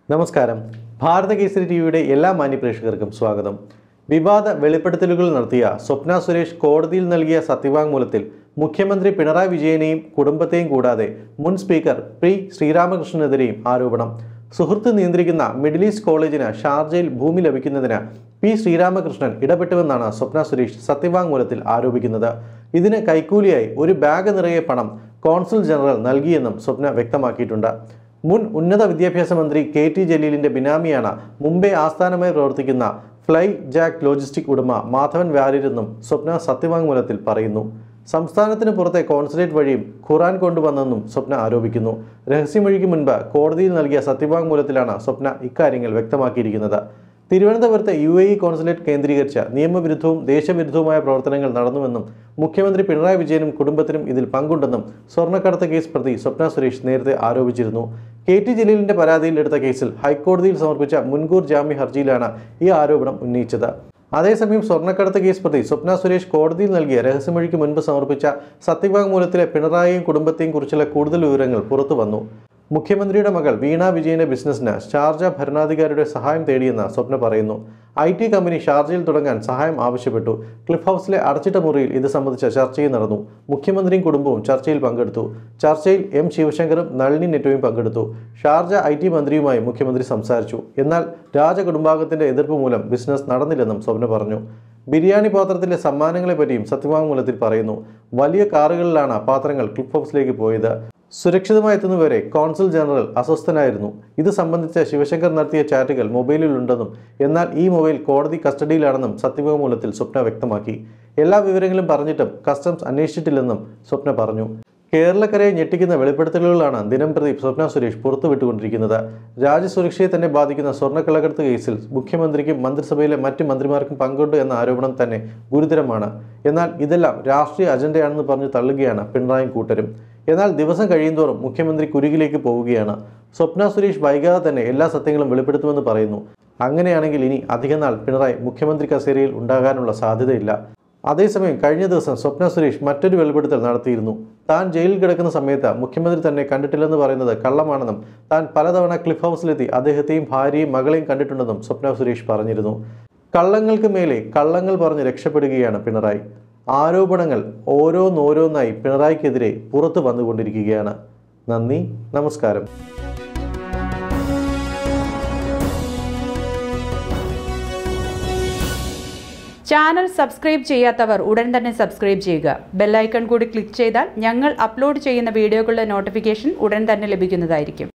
നമസ്കാരം ഭാരത കേസരി ടിവിയുടെ എല്ലാ മാന്യപ്രേക്ഷകർക്കും സ്വാഗതം വിവാദ വെളിപ്പെടുത്തലുകൾ നടത്തിയ സ്വപ്ന സുരേഷ് കോടതിയിൽ നൽകിയ സത്യവാങ്മൂലത്തിൽ മുഖ്യമന്ത്രി പിണറായി വിജയനെയും കുടുംബത്തെയും കൂടാതെ മുൻ സ്പീക്കർ പി ശ്രീരാമകൃഷ്ണനെതിരെയും ആരോപണം സുഹൃത്ത് നിയന്ത്രിക്കുന്ന മിഡിൽ ഈസ്റ്റ് കോളേജിന് ഷാർജയിൽ ഭൂമി ലഭിക്കുന്നതിന് പി ശ്രീരാമകൃഷ്ണൻ ഇടപെട്ടുവെന്നാണ് സ്വപ്ന സുരേഷ് സത്യവാങ്മൂലത്തിൽ ആരോപിക്കുന്നത് ഇതിന് കൈക്കൂലിയായി ഒരു ബാഗ് നിറയെ പണം കോൺസുൽ ജനറൽ നൽകിയെന്നും സ്വപ്ന വ്യക്തമാക്കിയിട്ടുണ്ട് മുൻ ഉന്നത വിദ്യാഭ്യാസ മന്ത്രി കെ ടി ജലീലിന്റെ ബിനാമിയാണ് മുംബൈ ആസ്ഥാനമായി പ്രവർത്തിക്കുന്ന ഫ്ലൈ ജാക്ക് ലോജിസ്റ്റിക് ഉടമ മാധവൻ വാര്യരെന്നും സ്വപ്ന സത്യവാങ്മൂലത്തിൽ പറയുന്നു സംസ്ഥാനത്തിന് പുറത്തെ കോൺസുലേറ്റ് വഴിയും ഖുറാൻ കൊണ്ടുവന്നെന്നും സ്വപ്ന ആരോപിക്കുന്നു രഹസ്യമൊഴിക്ക് മുൻപ് കോടതിയിൽ നൽകിയ സത്യവാങ്മൂലത്തിലാണ് സ്വപ്ന ഇക്കാര്യങ്ങൾ വ്യക്തമാക്കിയിരിക്കുന്നത് തിരുവനന്തപുരത്തെ യു എ ഇ കോൺസുലേറ്റ് കേന്ദ്രീകരിച്ച നിയമവിരുദ്ധവും ദേശവിരുദ്ധവുമായ പ്രവർത്തനങ്ങൾ നടന്നുവെന്നും മുഖ്യമന്ത്രി പിണറായി വിജയനും കുടുംബത്തിനും ഇതിൽ പങ്കുണ്ടെന്നും സ്വർണ്ണക്കടത്ത് കേസ് പ്രതി സ്വപ്ന സുരേഷ് നേരത്തെ ആരോപിച്ചിരുന്നു കെ ടി ജലീലിന്റെ പരാതിയിൽ എടുത്ത കേസിൽ ഹൈക്കോടതിയിൽ സമർപ്പിച്ച മുൻകൂർ ജാമ്യ ഹർജിയിലാണ് ഈ ആരോപണം ഉന്നയിച്ചത് അതേസമയം സ്വർണ്ണക്കടത്ത് കേസ് പ്രതി സ്വപ്ന സുരേഷ് കോടതിയിൽ നൽകിയ രഹസ്യമൊഴിക്ക് മുൻപ് സമർപ്പിച്ച സത്യവാങ്മൂലത്തിലെ പിണറായിയും കുടുംബത്തെയും കുറിച്ചുള്ള കൂടുതൽ വിവരങ്ങൾ പുറത്തു വന്നു മുഖ്യമന്ത്രിയുടെ മകൾ വീണ വിജയന്റെ ബിസിനസ്സിന് ഷാർജ ഭരണാധികാരിയുടെ സഹായം തേടിയെന്ന് സ്വപ്ന പറയുന്നു ഐ ടി കമ്പനി ഷാർജയിൽ തുടങ്ങാൻ സഹായം ആവശ്യപ്പെട്ടു ക്ലിഫ് ഹൗസിലെ അടച്ചിട്ട മുറിയിൽ ഇത് സംബന്ധിച്ച ചർച്ചയും നടന്നു മുഖ്യമന്ത്രിയും കുടുംബവും ചർച്ചയിൽ പങ്കെടുത്തു ചർച്ചയിൽ എം ശിവശങ്കറും നളിനി നെറ്റോയും പങ്കെടുത്തു ഷാർജ ഐ ടി മന്ത്രിയുമായി മുഖ്യമന്ത്രി സംസാരിച്ചു എന്നാൽ രാജകുടുംബാംഗത്തിന്റെ എതിർപ്പ് മൂലം ബിസിനസ് നടന്നില്ലെന്നും സ്വപ്ന പറഞ്ഞു ബിരിയാണി പാത്രത്തിലെ സമ്മാനങ്ങളെപ്പറ്റിയും സത്യവാങ്മൂലത്തിൽ പറയുന്നു വലിയ കാറുകളിലാണ് പാത്രങ്ങൾ ക്ലിഫ് ഹൗസിലേക്ക് പോയത് സുരക്ഷിതമായി എത്തുന്നവരെ കോൺസുൽ ജനറൽ അസ്വസ്ഥനായിരുന്നു ഇത് സംബന്ധിച്ച് ശിവശങ്കർ നടത്തിയ ചാറ്റുകൾ മൊബൈലിലുണ്ടെന്നും എന്നാൽ ഈ മൊബൈൽ കോടതി കസ്റ്റഡിയിലാണെന്നും സത്യവാങ്മൂലത്തിൽ സ്വപ്ന വ്യക്തമാക്കി എല്ലാ വിവരങ്ങളും പറഞ്ഞിട്ടും കസ്റ്റംസ് അന്വേഷിച്ചിട്ടില്ലെന്നും സ്വപ്ന പറഞ്ഞു കേരളക്കരയെ ഞെട്ടിക്കുന്ന വെളിപ്പെടുത്തലുകളാണ് ദിനം പ്രതി സ്വപ്ന സുരേഷ് പുറത്തുവിട്ടുകൊണ്ടിരിക്കുന്നത് രാജ്യസുരക്ഷയെ തന്നെ ബാധിക്കുന്ന സ്വർണ്ണക്കള്ളക്കടത്ത് കേസിൽ മുഖ്യമന്ത്രിക്കും മന്ത്രിസഭയിലെ മറ്റ് മന്ത്രിമാർക്കും പങ്കുണ്ട് എന്ന ആരോപണം തന്നെ ഗുരുതരമാണ് എന്നാൽ ഇതെല്ലാം രാഷ്ട്രീയ അജണ്ടയാണെന്ന് പറഞ്ഞ് തള്ളുകയാണ് പിണറായും കൂട്ടരും എന്നാൽ ദിവസം കഴിയുന്തോറും മുഖ്യമന്ത്രി കുരുകിലേക്ക് പോവുകയാണ് സ്വപ്ന സുരേഷ് വൈകാതെ തന്നെ എല്ലാ സത്യങ്ങളും വെളിപ്പെടുത്തുമെന്ന് പറയുന്നു അങ്ങനെയാണെങ്കിൽ ഇനി അധികനാൾ പിണറായി മുഖ്യമന്ത്രി കസേരയിൽ ഉണ്ടാകാനുള്ള സാധ്യതയില്ല അതേസമയം കഴിഞ്ഞ ദിവസം സ്വപ്ന സുരേഷ് മറ്റൊരു വെളിപ്പെടുത്തൽ നടത്തിയിരുന്നു താൻ ജയിലിൽ കിടക്കുന്ന സമയത്ത് മുഖ്യമന്ത്രി തന്നെ കണ്ടിട്ടില്ലെന്ന് പറയുന്നത് കള്ളമാണെന്നും താൻ പലതവണ ക്ലിഫ് ഹൗസിലെത്തി അദ്ദേഹത്തെയും ഭാര്യയും മകളെയും കണ്ടിട്ടുണ്ടെന്നും സ്വപ്ന സുരേഷ് പറഞ്ഞിരുന്നു കള്ളങ്ങൾക്ക് മേലെ കള്ളങ്ങൾ പറഞ്ഞ് രക്ഷപ്പെടുകയാണ് പിണറായി ആരോപണങ്ങൾ ഓരോന്നോരോന്നായി പിണറായിക്കെതിരെ പുറത്തു വന്നുകൊണ്ടിരിക്കുകയാണ് നന്ദി നമസ്കാരം ചാനൽ സബ്സ്ക്രൈബ് ചെയ്യാത്തവർ ഉടൻ തന്നെ സബ്സ്ക്രൈബ് ചെയ്യുക ബെല്ലൈക്കൺ കൂടി ക്ലിക്ക് ചെയ്താൽ ഞങ്ങൾ അപ്ലോഡ് ചെയ്യുന്ന വീഡിയോകളുടെ നോട്ടിഫിക്കേഷൻ ഉടൻ തന്നെ ലഭിക്കുന്നതായിരിക്കും